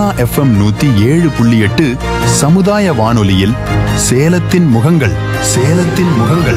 Sona FM நூத்தி ஏழு புள்ளி எட்டு சமுதாய வானொலியில் சேலத்தின் முகங்கள் சேலத்தின் முகங்கள்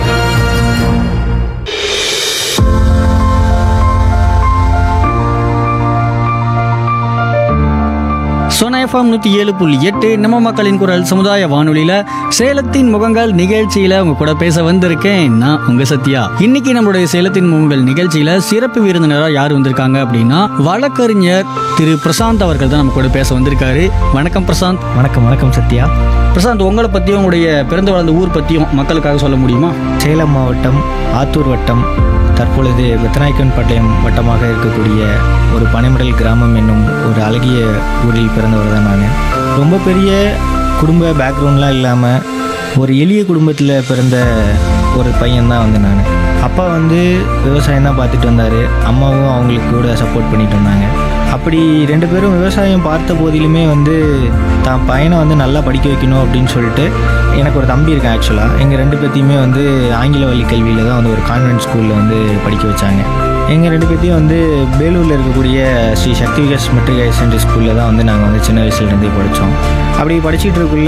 சோனா எஃப்எம் நூற்றி ஏழு புள்ளி எட்டு நம்ம மக்களின் குரல் சமுதாய வானொலியில் சேலத்தின் முகங்கள் நிகழ்ச்சியில் உங்க கூட பேச வந்திருக்கேன் நான் உங்க சத்யா இன்னைக்கு நம்மளுடைய சேலத்தின் முகங்கள் நிகழ்ச்சியில் சிறப்பு விருந்தினராக யார் வந்திருக்காங்க அப்படின்னா வழக்கறிஞர் திரு பிரசாந்த் அவர்கள் தான் நம்ம கூட பேச வந்திருக்காரு வணக்கம் பிரசாந்த் வணக்கம் வணக்கம் சத்யா பிரசாந்த் உங்களை பற்றியும் உங்களுடைய பிறந்து வளர்ந்த ஊர் பற்றியும் மக்களுக்காக சொல்ல முடியுமா சேலம் மாவட்டம் ஆத்தூர் வட்டம் தற்பொழுது பெத்தநாயக்கன் பாளையம் வட்டமாக இருக்கக்கூடிய ஒரு பனைமடல் கிராமம் என்னும் ஒரு அழகிய ஊரில் பிறந்தவர் தான் நான் ரொம்ப பெரிய குடும்ப பேக்ரவுண்ட்லாம் இல்லாமல் ஒரு எளிய குடும்பத்தில் பிறந்த ஒரு பையன் தான் வந்து நான் அப்பா வந்து விவசாயம் தான் பார்த்துட்டு வந்தார் அம்மாவும் அவங்களுக்கு கூட சப்போர்ட் பண்ணிட்டு வந்தாங்க அப்படி ரெண்டு பேரும் விவசாயம் பார்த்த போதிலுமே வந்து தான் பையனை வந்து நல்லா படிக்க வைக்கணும் அப்படின்னு சொல்லிட்டு எனக்கு ஒரு தம்பி இருக்கேன் ஆக்சுவலாக எங்கள் ரெண்டு பேர்த்தையுமே வந்து ஆங்கில வழி கல்வியில் தான் வந்து ஒரு கான்வென்ட் ஸ்கூலில் வந்து படிக்க வச்சாங்க எங்கள் ரெண்டு பேர்த்தையும் வந்து வேலூரில் இருக்கக்கூடிய Sri Sakthi Vikas matric higher secondary ஸ்கூலில் தான் வந்து நாங்கள் வந்து சின்ன வயசுலேருந்தே படித்தோம் அப்படி படிச்சுட்டு இருக்குள்ள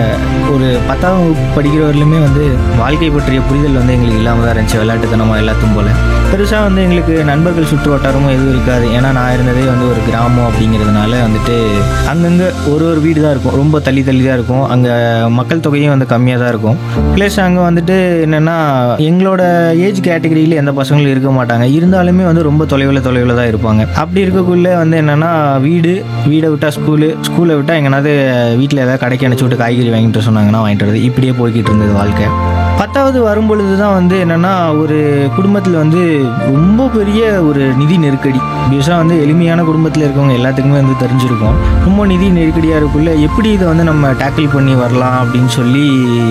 ஒரு பத்தாம் வகுப்பு படிக்கிற வரலுமே வந்து வாழ்க்கை பற்றிய புரிதல் வந்து எங்களுக்கு இல்லாமல் தான் இருந்துச்சு விளையாட்டுத்தனமாக எல்லாத்தும் போல் பெருசாக வந்து எங்களுக்கு நண்பர்கள் சுற்று வட்டாரமும் எதுவும் இருக்காது ஏன்னா நான் இருந்ததே வந்து ஒரு கிராமம் அப்படிங்கிறதுனால வந்துட்டு அங்கங்கே ஒரு ஒரு வீடு தான் இருக்கும் ரொம்ப தள்ளி தள்ளி தான் இருக்கும் அங்கே மக்கள் தொகையும் வந்து கம்மியாக தான் இருக்கும் ப்ளஸ் அங்கே வந்துட்டு என்னென்னா எங்களோட ஏஜ் கேட்டகரியில் எந்த பசங்களும் இருக்க மாட்டாங்க இருந்தாலுமே வந்து ரொம்ப தொலைவில் தொலைவில் தான் இருப்பாங்க அப்படி இருக்கக்குள்ள வந்து என்னென்னா வீடு வீடை விட்டால் ஸ்கூலு ஸ்கூலை விட்டால் எங்கேனாவது வீட்டில் ஏதாவது கடைக்கு அனுப்பிச்சி விட்டு காய்கறி வாங்கிட்டு வர சொன்னாங்கன்னா வாங்கிட்டு வரது இப்படியே போய்கிட்டு இருந்தது வாழ்க்கை பத்தாவது வரும்பொழுது தான் வந்து என்னென்னா ஒரு குடும்பத்தில் வந்து ரொம்ப பெரிய ஒரு நிதி நெருக்கடி பியூஸாக வந்து எளிமையான குடும்பத்தில் இருக்கவங்க எல்லாத்துக்குமே வந்து தெரிஞ்சிருக்கும் ரொம்ப நிதி நெருக்கடியாக இருக்குள்ள எப்படி இதை வந்து நம்ம டேக்கிள் பண்ணி வரலாம் அப்படின்னு சொல்லி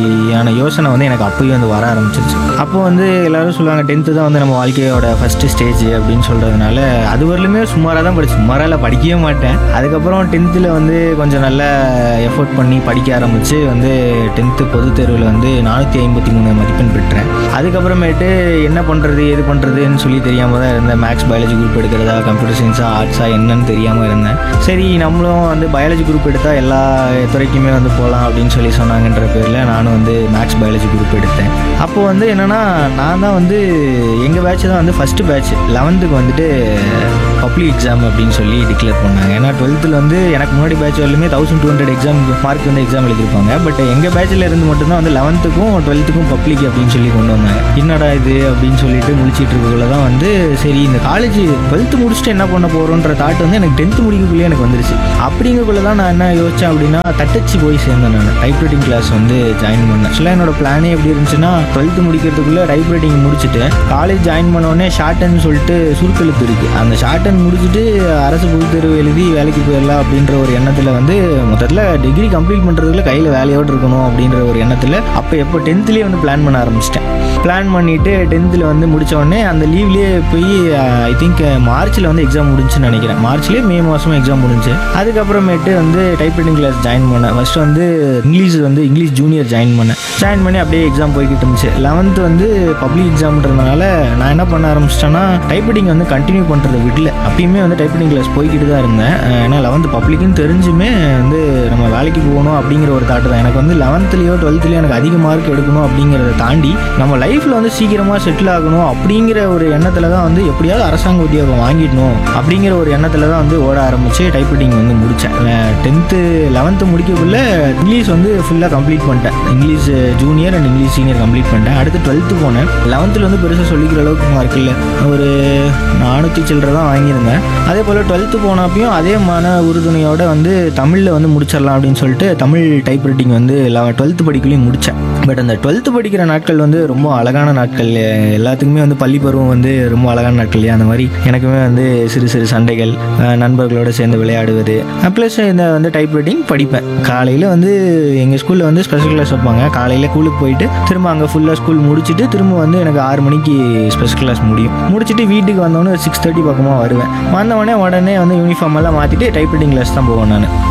ஆன யோசனை வந்து எனக்கு அப்போயே வந்து வர ஆரம்பிச்சிருச்சு அப்போ வந்து எல்லாரும் சொல்லுவாங்க டென்த்து தான் வந்து நம்ம வாழ்க்கையோட ஃபஸ்ட்டு ஸ்டேஜ் அப்படின்னு சொல்கிறதுனால அது வரலுமே சுமாராக தான் படிச்சு சுமாராக படிக்கவே மாட்டேன் அதுக்கப்புறம் டென்த்தில் வந்து கொஞ்சம் நல்லா எஃபோர்ட் பண்ணி படிக்க ஆரம்பித்து வந்து டென்த்து பொதுத் தேர்வில் வந்து நானூற்றி ஐம்பத்தி மூணு மதிப்பெண் பெற்றேன் அதுக்கப்புறமேட்டு என்ன பண்ணுறது எது பண்ணுறதுன்னு சொல்லி தெரியாமல் தான் இருந்தேன் மேக்ஸ் பயாலஜி குரூப் எடுக்கிறதா கம்ப்யூட்டர் சயின்ஸா ஆர்ட்ஸா என்னன்னு தெரியாமல் இருந்தேன் சரி நம்மளும் வந்து பயாலஜி குரூப் எடுத்தால் எல்லா துறைக்குமே வந்து போகலாம் அப்படின்னு சொல்லி சொன்னாங்கன்ற பேரில் நானும் வந்து மேக்ஸ் பயாலஜி குரூப் எடுத்தேன் அப்போ வந்து என்னென்னா நான் தான் வந்து எங்கள் பேட்ச் தான் வந்து ஃபஸ்ட்டு பேட்ச் லெவன்த்துக்கு வந்துட்டு பப்ளிக் எக்ஸாம் அப்படின்னு சொல்லி டிக்ளேர் பண்ணாங்க ஏன்னா டுவெல்த்தில் வந்து எனக்கு முன்னாடி பேட்ச் வரலுமே thousand two hundred exam mark வந்து எக்ஸாம் எழுதிருப்பாங்க பட் எங்கள் பேட்சில் இருந்து மட்டும்தான் வந்து லெவன்த்துக்கும் டுவெல்த்துக்கும் பப்ளிக் அப்படின்னு சொல்லி கொண்டு வந்தாங்க என்னடா இது அப்படின்னு சொல்லிட்டு முடிச்சிட்டு இருக்கக்குள்ள தான் வந்து சரி இந்த காலேஜ் டுவெல்த்து முடிச்சுட்டு என்ன பண்ண போகிறோன்ற தாட் வந்து எனக்கு டென்த்து முடிக்கக்குள்ளேயே எனக்கு வந்துருச்சு அப்படிங்கக்குள்ள தான் நான் என்ன யோசித்தேன் அப்படின்னா தட்டச்சு போய் சேர்ந்தேன் நான் டைப் ரைட்டிங் கிளாஸ் வந்து ஜாயின் பண்ணேன் ஆக்சுவலாக என்னோட பிளானே எப்படி இருந்துச்சுன்னா டுவெல்த்து முடிக்கிறதுக்குள்ளே டைப் ரைட்டிங் முடிச்சுட்டு காலேஜ் ஜாயின் பண்ண உடனே ஷார்ட்னு சொல்லிட்டு சுருக்கெழுத்து இருக்குது அந்த ஷார்ட்டன் முடிச்சுட்டு அரசு பொதுத் தேர்வு எழுதி வேலைக்கு போயிடலாம் அப்படின்ற ஒரு எண்ணத்தில் வந்து மொத்தத்தில் டிகிரி கம்ப்ளீட் பண்ணுறதுக்குள்ள கையில் வேலையோடு இருக்கணும் அப்படின்ற ஒரு எண்ணத்தில் அப்போ எப்போ டென்த்லேயே வந்து பிளான் பண்ண ஆரம்பிச்சிட்டேன் பிளான் பண்ணிவிட்டு டென்த்தில் வந்து முடிச்ச உடனே அந்த லீவ்லேயே போய் ஐ திங்க் மார்ச்சில் வந்து எக்ஸாம் முடிஞ்சுன்னு நினைக்கிறேன் மார்ச்லேயே மே மாதமும் எக்ஸாம் முடிஞ்சு அதுக்கப்புறமேட்டு வந்து டைப் ரைட்டிங் கிளாஸ் ஜாயின் பண்ணேன் ஃபஸ்ட்டு வந்து இங்கிலீஷ் வந்து இங்கிலீஷ் ஜூனியர் ஜாயின் பண்ணேன் ஜாயின் பண்ணி அப்படியே எக்ஸாம் போய்கிட்டு இருந்துச்சு லெவன்த்து வந்து பப்ளிக் எக்ஸாம்ன்றதுனால நான் என்ன பண்ண ஆரம்பிச்சிட்டேன்னா டைப் ரைட்டிங் வந்து கண்டினியூ பண்ணுறதை விடல அப்பயுமே வந்து டைப் ரைட்டிங் கிளாஸ் போய்கிட்டு தான் இருந்தேன் அஹ் ஏன்னா லெவன்த்து பப்ளிக்னு தெரிஞ்சுமே வந்து நம்ம வேலைக்கு போகணும் அப்படிங்கிற ஒரு தாட்டு தான் எனக்கு வந்து லெவன்த்துலேயோ டுவெல்த்துலேயோ எனக்கு அதிக மார்க் எடுக்கணும் அப்படிங்கிறத தாண்டி நம்ம லைஃப்பில் வந்து சீக்கிரமாக செட்டில் ஆகணும் அப்படிங்கிற ஒரு எண்ணத்தில் தான் வந்து எப்படியாவது அரசாங்க உத்தியோகம் வாங்கிடணும் அப்படிங்கிற ஒரு எண்ணத்தில் தான் வந்து ஓட ஆரம்பித்து டைப் ரைட்டிங் வந்து முடித்தேன் டென்த்து லெவன்த்து முடிக்கக்குள்ள இங்கிலீஷ் வந்து ஃபுல்லாக கம்ப்ளீட் பண்ணிட்டேன் English junior and English senior complete பண்ணிட்டேன் அடுத்து டுவெல்த்து போனேன் லெவன்த்தில் வந்து பெருசாக சொல்லிக்கிற அளவுக்கு மார்க் இல்லை ஒரு நானூற்றி சில்லரை தான் வாங்கியிருந்தேன் அதே போல் டுவெல்த்து போனப்பையும் அதே மன உறுதுணையோட வந்து தமிழில் வந்து முடிச்சிடலாம் அப்படின்னு சொல்லிட்டு தமிழ் டைப் ரைட்டிங் வந்து டுவெல்த்து படிக்கலையும் முடித்தேன் பட் அந்த டுவெல்த்து படிக்கிற நாட்கள் வந்து ரொம்ப அழகான நாட்கள் எல்லாத்துக்குமே வந்து பள்ளி பருவம் வந்து ரொம்ப அழகான நாட்கள் இல்லையா அந்த மாதிரி எனக்குமே வந்து சிறு சிறு சண்டைகள் அஹ் நண்பர்களோட சேர்ந்து விளையாடுவது ப்ளஸ் இந்த வந்து டைப் ரைட்டிங் படிப்பேன் காலையில் வந்து எங்கள் ஸ்கூலில் வந்து ஸ்பெஷல் கிளாஸ் வைப்பாங்க காலையில் ஸ்கூலுக்கு போயிட்டு திரும்ப அங்கே ஃபுல்லாக ஸ்கூல் முடிச்சுட்டு திரும்ப வந்து எனக்கு ஆறு மணிக்கு ஸ்பெஷல் கிளாஸ் முடியும் முடிச்சுட்டு வீட்டுக்கு வந்தோடனே சிக்ஸ் தேர்ட்டி பக்கமாக வருவேன் வந்தவொடனே உடனே வந்து யூனிஃபார்ம் எல்லாம் மாற்றிட்டு டைப் ரைட்டிங் கிளாஸ் தான் போவேன் நான்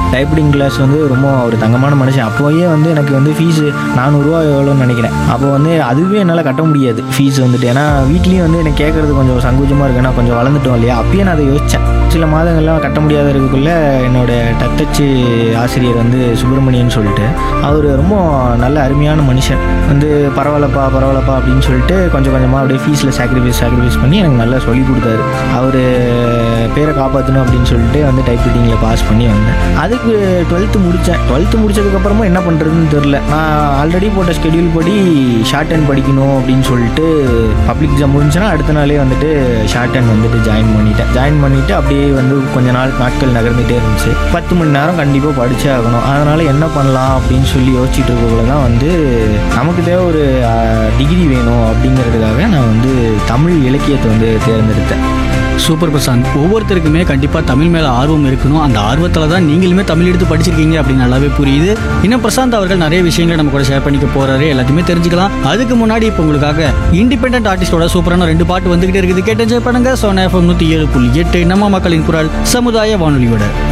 டைப்ரைட்டிங் கிளாஸ் வந்து ரொம்ப ஒரு தங்கமான மனுஷன் அப்போயே வந்து எனக்கு வந்து ஃபீஸு நானூறுரூவா எவ்வளோன்னு நினைக்கிறேன் அப்போ வந்து அதுவே என்னால் கட்ட முடியாது ஃபீஸ் வந்துட்டு ஏன்னா வீட்லேயும் வந்து எனக்கு கேட்குறது கொஞ்சம் சங்கூஜமாக இருக்கு ஏன்னா கொஞ்சம் வளர்ந்துட்டோம் இல்லையா அப்பயே நான் அதை யோசித்தேன் சில மாதங்கள்லாம் கட்ட முடியாத இருக்கக்குள்ள என்னோட தட்டச்சு ஆசிரியர் வந்து சுப்பிரமணியன் சொல்லிட்டு அவர் ரொம்ப நல்ல அருமையான மனுஷன் வந்து பரவாயில்லப்பா பரவாயில்லப்பா அப்படின்னு சொல்லிட்டு கொஞ்சம் கொஞ்சமாக அப்படியே ஃபீஸில் சாக்ரிஃபைஸ் சாக்ரிஃபைஸ் பண்ணி எனக்கு நல்லா சொல்லி கொடுத்தாரு அவர் பேரை காப்பாற்றணும் அப்படின்னு சொல்லிட்டு வந்து டைப் ரைட்டிங்கில் பாஸ் பண்ணி வந்தேன் அதுக்கு டுவெல்த்து முடித்தேன் டுவெல்த்து முடிச்சதுக்கப்புறமா என்ன பண்ணுறதுன்னு தெரில நான் ஆல்ரெடி போட்ட ஸ்கெடியூல் படி ஷார்ட் ஹேண்ட் படிக்கணும் அப்படின்னு சொல்லிட்டு பப்ளிக் எக்ஸாம் முடிஞ்சுன்னா அடுத்த நாளே வந்துட்டு ஷார்ட் ஹேண்ட் வந்துட்டு ஜாயின் பண்ணிட்டேன் ஜாயின் பண்ணிவிட்டு அப்படியே வந்து கொஞ்ச நாள் நாட்கள் நகர்ந்துகிட்டே இருந்துச்சு பத்து மணி நேரம் கண்டிப்பாக படிச்சே ஆகணும் அதனால் என்ன பண்ணலாம் அப்படின்னு சொல்லி யோசிச்சுட்டு இருக்கக்குள்ள தான் வந்து நமக்கு தேவை ஒரு டிகிரி வேணும் அப்படிங்கிறதுக்காக நான் வந்து தமிழ் இலக்கியத்தை வந்து தேர்ந்தெடுத்தேன் சூப்பர் பிரசாந்த் ஒவ்வொருத்தருக்குமே கண்டிப்பாக தமிழ் மேலே ஆர்வம் இருக்கணும் அந்த ஆர்வத்தில் தான் நீங்களுமே தமிழ் எடுத்து படிச்சிருக்கீங்க அப்படின்னு நல்லாவே புரியுது இன்னும் பிரசாந்த் அவர்கள் நிறைய விஷயங்களை நம்ம கூட ஷேர் பண்ணிக்க போறாரு எல்லாத்தையுமே தெரிஞ்சுக்கலாம் அதுக்கு முன்னாடி இப்போ உங்களுக்காக இண்டிபெண்டன்ட் ஆர்டிஸ்டோட சூப்பரான ரெண்டு பாட்டு வந்துகிட்டே இருக்குது கேட்டு என்ஜாய் பண்ணுங்க சோனா எஃப்எம் நூற்றி ஏழு புள்ளி எட்டு நம்ம மக்களின் குரல் சமுதாய வானொலியோட